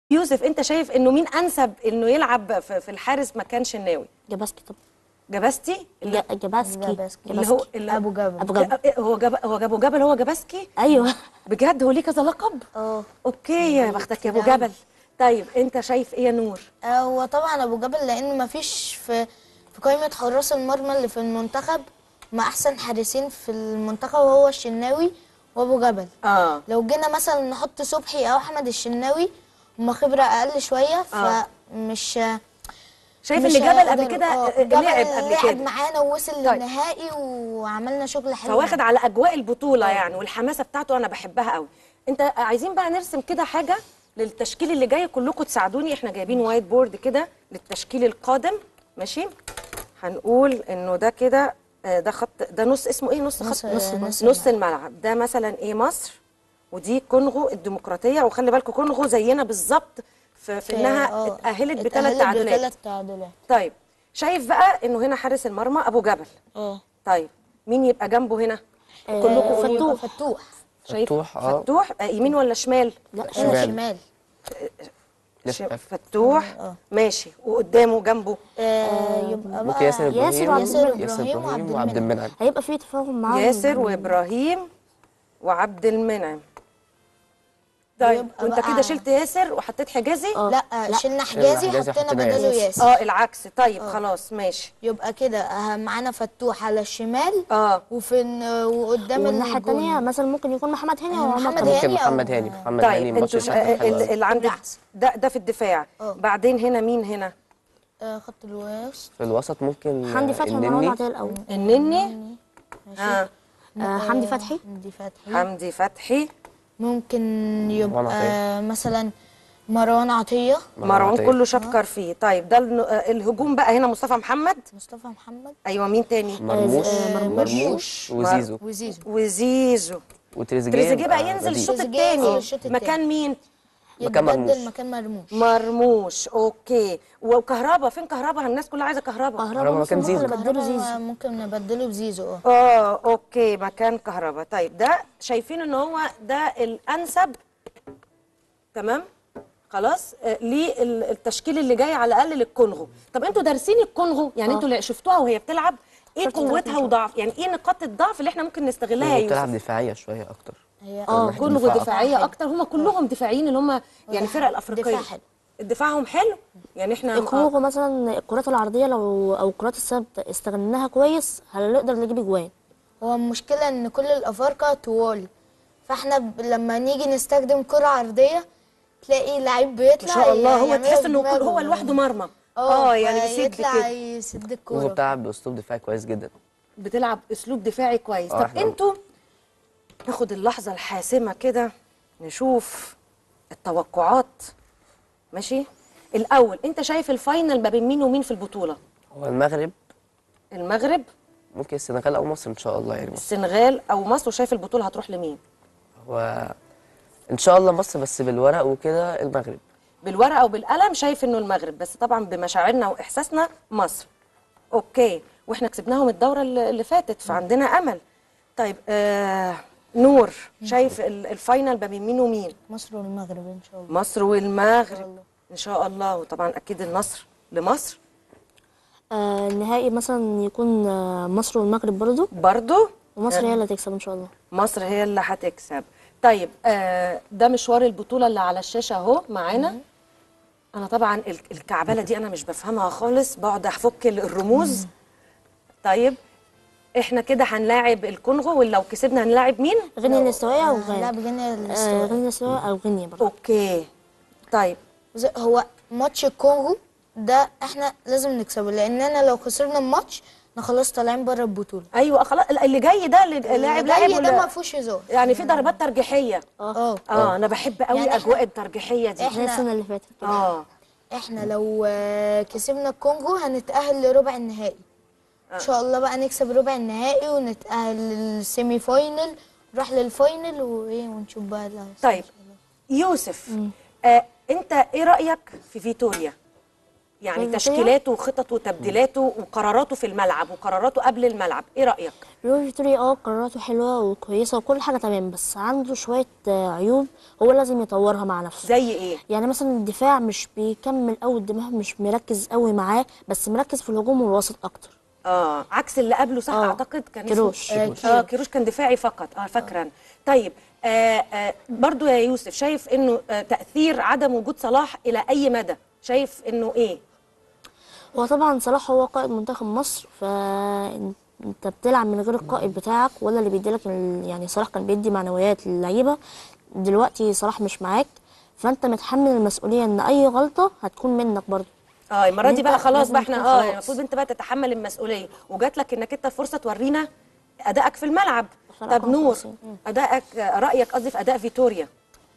يوسف انت شايف انه مين انسب انه يلعب في في الحارس مكان شناوي جباسكي طب جباستي اللي, ج- جباسكي جباسكي. اللي هو اللي ابو جبل ابو جبل هو جب هو ابو جبل هو جباسكي ايوه بجد هو ليه كذا لقب اه اوكي يا بختك يا ابو جبل طيب انت شايف ايه يا نور هو طبعا ابو جبل لان مفيش في في قائمه حراس المرمى اللي في المنتخب ما احسن حارسين في المنتخب وهو الشناوي وابو جبل اه لو جينا مثلا نحط صبحي او احمد الشناوي هما خبره اقل شويه آه. فمش شايف مش ان جبل قبل هيقدر- كده آه، آه، جبل لعب قبل لعب كده معانا ووصل طيب. للنهائي وعملنا شغل حلو فواخد على اجواء البطوله يعني والحماسه بتاعته انا بحبها قوي انت عايزين بقى نرسم كده حاجه للتشكيل اللي جاي كلكم تساعدوني احنا جايبين وايت بورد كده للتشكيل القادم ماشي هنقول انه ده كده آه، ده خط ده نص اسمه ايه نص نص- خط نص- نص, نص نص الملعب ده مثلا ايه مصر ودي كونغو الديمقراطيه وخلي بالكم كونغو زينا بالظبط في, في انها آه، اتاهلت بثلاث اتأهلت تعادلات بثلاث تعادلات طيب شايف بقى انه هنا حارس المرمى ابو جبل اه طيب مين يبقى جنبه هنا كلكم قولوا لي. فتوح فتوح شايف فتوح، آه. فتوح آه، يمين ولا شمال لا هنا شمال. شمال ش- لف. فتوح ماشي وقدامه جنبه آه يبقى ممكن بقى ياسر ابراهيم ياسر وعبد ياسر المنعم. ياسر إبراهيم ابراهيم وعبد وعبد المنعم. المنعم هيبقى في تفاهم معاهم ياسر وابراهيم وعبد المنعم طيب ويبقى وانت بقى- كده شلت ياسر وحطيت حجازي آه. لا, لا. شلنا حجازي حجازي حطينا وحطينا بداله ياسر. ياسر اه العكس طيب خلاص ماشي يبقى كده آه، معانا فتوح على الشمال اه وفي الن- وقدام والناحيه الجون. الثانيه مثلا ممكن يكون محمد هاني او محمد محمد هاني. ممكن أو- محمد هاني محمد هاني طيب الماتش انتوا اللي ش- فات كان حلو ال- أوي. اللي عندك بالعكس. ده ده في الدفاع اه. بعدين هنا مين هنا آه خط الوسط في الوسط ممكن حمدي فتحي ومروان النني عطيه الاول النني اه آه حمدي فتحي دي فتحي حمدي فتحي ممكن مروان يبقى عطية. مثلا مروان عطيه مروان عطية. كله شكر فيه طيب ده الن- آه، الهجوم بقى هنا مصطفى محمد مصطفى محمد ايوه مين تاني مرموش آه، مرموش وزيزو وزيزو وزيزو وتريزيجيه تريزيجيه بقى يبقى ينزل بديل. الشوط تريزيجيه ينزل الثاني الشوط التاني. مكان مين مكان مرموش. يتبدل مكان مرموش مرموش اوكي وكهربا فين كهربا الناس كلها عايزه كهربا كهربا كهربا مثلا مكان ممكن زيزو. نبدله زيزو كهربا ممكن نبدله بزيزو اه اه اوكي مكان كهربا طيب ده شايفين ان هو ده الانسب تمام خلاص آه للتشكيل اللي جاي على الاقل للكونغو طب انتوا دارسين الكونغو يعني آه. انتوا اللي شفتوها وهي بتلعب ايه شفت قوتها التلاتة وضعف يعني ايه نقاط الضعف اللي احنا ممكن نستغلها يا بتلعب يوسف دفاعيه شويه اكتر هي اه ناحية كونغو الدفاع دفاعيه حلو. اكتر هم كلهم دفاعيين اللي هم يعني الفرق الافريقيه دفاع حلو. دفاعهم حلو يعني احنا آه. الكونغو مثلا الكرات العرضيه لو او الكرات الثابته استغلناها كويس هنقدر نجيب اجوان هو المشكلة إن كل الأفارقة طوال فاحنا ب... لما نيجي نستخدم كرة عرضية تلاقي لعيب بيطلع ما شاء الله هو يعملها تحس انه بدماغه. هو لوحده مرمى اه يعني بيسد يطلع كده يسد كونغو الكورة بتلعب باسلوب دفاعي كويس جدا بتلعب اسلوب دفاعي كويس آه، طب إحنا- انتوا ناخد اللحظه الحاسمه كده نشوف التوقعات ماشي الاول انت شايف الفاينل ما بين مين ومين في البطوله هو المغرب المغرب ممكن السنغال او مصر ان شاء الله يعني السنغال او مصر وشايف البطوله هتروح لمين هو ان شاء الله مصر بس بالورق وكده المغرب بالورقه وبالقلم شايف انه المغرب بس طبعا بمشاعرنا واحساسنا مصر اوكي واحنا كسبناهم الدوره اللي اللي فاتت فعندنا امل طيب آه نور شايف ال- الفاينل ما بين مين ومين مصر والمغرب إن شاء الله مصر والمغرب ان شاء الله وطبعا اكيد النصر لمصر آه النهائي مثلا يكون آه مصر والمغرب برضو برضو ومصر هي اللي هتكسب ان شاء الله مصر هي اللي هتكسب طيب آه ده مشوار البطوله اللي على الشاشه اهو معانا انا طبعا ال- الكعبله دي انا مش بفهمها خالص بقعد افك ال- الرموز طيب احنا كده هنلاعب الكونغو ولو كسبنا هنلاعب مين غينيا الاستوائيه او لا غانا بجنيه آه الاستواء غينيا الاستوائيه او غينيا برضو اوكي طيب زي- هو ماتش الكونغو ده احنا لازم نكسبه لأننا لو خسرنا الماتش احنا خلاص طالعين بره البطولة ايوه خلاص اللي جاي ده اللي لاعب لاعب الجاي ده ولا- ما فيهوش هزار يعني في ضربات ترجيحيه اه اه انا بحب قوي يعني إحنا- اجواء الترجيحيه دي إحنا- زي السنه اللي فاتت كده اه احنا لو آه، كسبنا الكونغو هنتأهل لربع النهائي ان شاء الله بقى نكسب ربع النهائي ونتأهل للسيمي فاينل نروح للفاينل وايه ونشوف بقى اللي هيحصل. طيب يوسف آه انت ايه رايك في فيتوريا يعني روي فيتوريا؟ تشكيلاته وخططه وتبديلاته وقراراته في الملعب وقراراته قبل الملعب ايه رايك روي فيتوريا اه قراراته حلوه وكويسه وكل حاجه تمام بس عنده شويه آه، عيوب هو لازم يطورها مع نفسه زي ايه يعني مثلا الدفاع مش بيكمل قوي الدماغ مش مركز قوي معاه بس مركز في الهجوم والوسط اكتر اه عكس اللي قبله صح آه، اعتقد كان كيروش. اسمه كيروش. اه كيروش كان دفاعي فقط اه فاكرا طيب آه آه برضو يا يوسف شايف انه آه تاثير عدم وجود صلاح الى اي مدى شايف انه ايه هو طبعا صلاح هو قائد منتخب مصر فانت بتلعب من غير القائد بتاعك ولا اللي بيديلك ال- يعني صلاح كان بيدي معنويات للعيبه دلوقتي صلاح مش معاك فانت متحمل المسؤوليه ان اي غلطه هتكون منك برضه اه المره دي انت بقى خلاص لازم بقى احنا تكون اه خلاص. المفروض انت بقى تتحمل المسؤوليه وجات لك انك انت فرصه تورينا ادائك في الملعب بصراحة طب نور خلاص. ادائك آه، رايك قصدي في اداء فيتوريا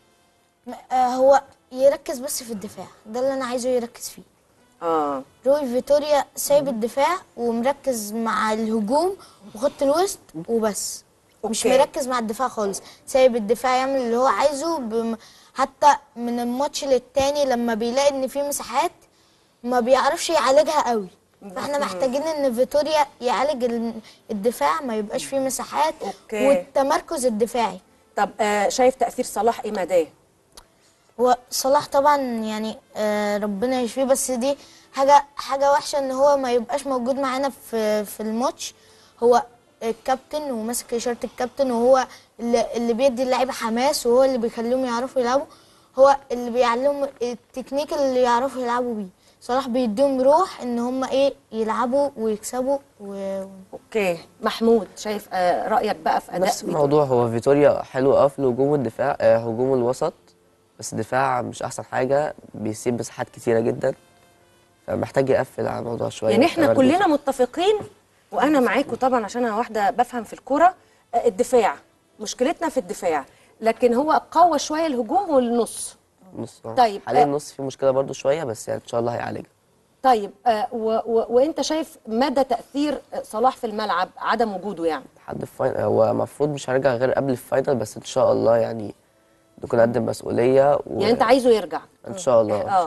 آه، هو يركز بس في الدفاع ده اللي انا عايزه يركز فيه اه روي فيتوريا سايب الدفاع ومركز مع الهجوم وخط الوسط وبس مش أوكي. مركز مع الدفاع خالص سايب الدفاع يعمل اللي هو عايزه بم... حتى من الماتش للتاني لما بيلاقي ان في مساحات ما بيعرفش يعالجها قوي فاحنا محتاجين ان فيتوريا يعالج ال- الدفاع ما يبقاش فيه مساحات أوكي. والتمركز الدفاعي طب آه شايف تاثير صلاح ايه مداه هو صلاح طبعا يعني آه ربنا يشفيه بس دي حاجه حاجه وحشه ان هو ما يبقاش موجود معانا في في الماتش هو الكابتن وماسك اشاره الكابتن وهو اللي, اللي بيدي اللعيبه حماس وهو اللي بيخليهم يعرفوا يلعبوا هو اللي بيعلمهم التكنيك اللي يعرفوا يلعبوا بيه صلاح بيديهم روح ان هم ايه يلعبوا ويكسبوا و... اوكي محمود شايف آه رايك بقى في اداء نفس فيتوريا الموضوع هو فيتوريا حلو اه في الهجوم والدفاع آه هجوم الوسط بس الدفاع مش احسن حاجه بيسيب مساحات كتيره جدا فمحتاج يقفل على الموضوع شويه يعني احنا كمان كلنا متفقين وانا معاكم طبعا عشان انا واحده بفهم في الكوره آه، الدفاع مشكلتنا في الدفاع لكن هو قوى شويه الهجوم والنص نص آه. طيب، حاليا آه. النص فيه مشكله برضو شويه بس يعني ان شاء الله هيعالجها طيب آه و و وانت شايف مدى تاثير آه، صلاح في الملعب عدم وجوده يعني لحد الفاينل هو المفروض مش هيرجع غير قبل الفاينل بس ان شاء الله يعني نكون قد المسؤوليه و... يعني انت عايزه يرجع ان شاء الله اه